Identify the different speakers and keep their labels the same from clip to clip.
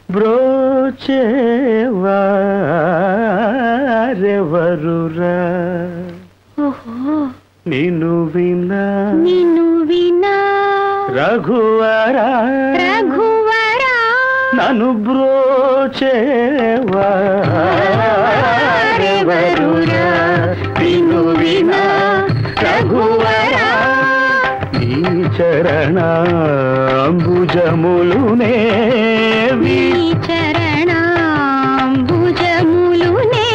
Speaker 1: బ్రోచేవారెవరురా
Speaker 2: ఓహో
Speaker 1: నిన్ను వినా
Speaker 2: నిన్ను వినా
Speaker 1: రఘువరా
Speaker 2: రఘువరా
Speaker 1: నన్ను బ్రోచేవారెవరురా నిన్ను వినా రఘువరా నీ చరణాంబుజములునే
Speaker 2: నీ చరణాంబుజములునే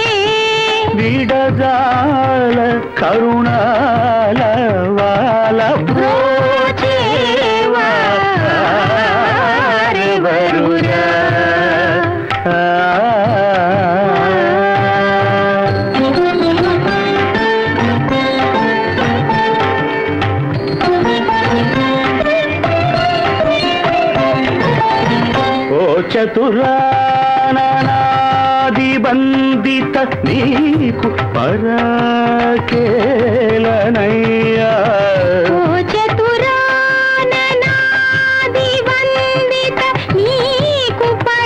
Speaker 1: విడజాల కరుణాల వాల బ్రోచేవారెవరురా ఓ చతురానాది బందిత నీకు పరాకేలనయ్యా
Speaker 2: ఓ చతురాననాది వందిత నీకు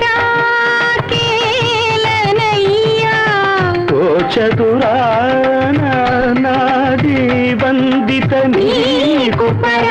Speaker 2: పరాకేలనయ్యా
Speaker 1: ఓ చతురానాది బందిత నీకు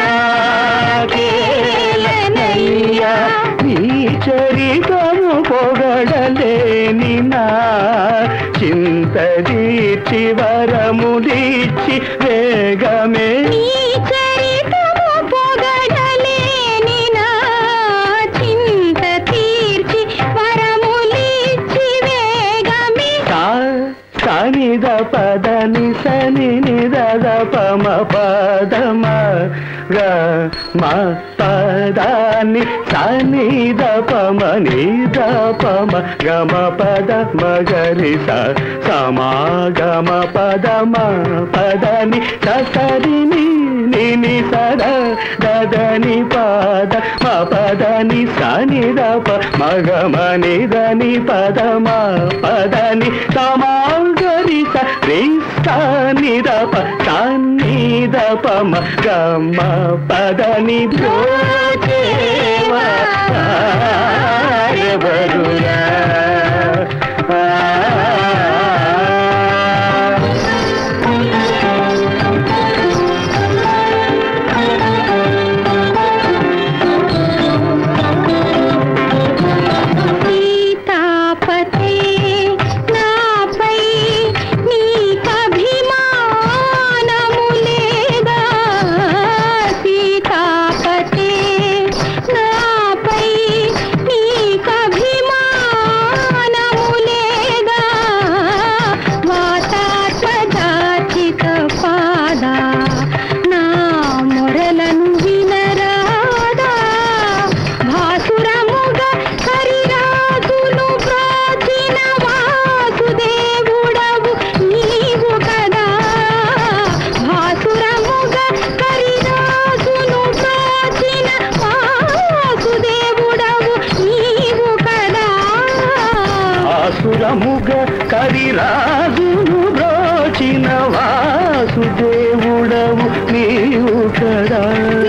Speaker 1: పరాకేలనయ్యా నీ చరితము పొగడలేని నా చింత తీర్చి వరములిచ్చి వేగమే
Speaker 2: నీ చరితము పొగడలేని నా చింత తీర్చి వరములిచ్చి వేగమే
Speaker 1: సా సనిద పదని సని నిద పమ పదమ గ మ పదాని సనిద పమ నిద పమ గమ పద మగరి స సమాగమ పదమ పదని ససరిని నిని సద దదని పద మ పదని సనిద ప మగమ నిదని పదమ పదని సమాగరి స రి సనిద ప సన్నిద పమ గమ పదని బ్రోచేవా ఎవరురా
Speaker 2: సీతాపతే నాపై నీకభిమానము లేదా సీతాపతే నాపై నీకభిమానము లేదా వాతాత్మజాచిత పాదా నా మొరలను వినరాదా భాసురముగ హరిరాజును ప్రాచీన వాసుదేవుడవు నీవు కదా భాసురముగ హరిరాజును ప్రాచీన వాసుదేవుడవు నీవు కదా
Speaker 1: ఆసురముగ కరిరాజును బ్రోచిన వాసుదేవుడవు నీవు కదా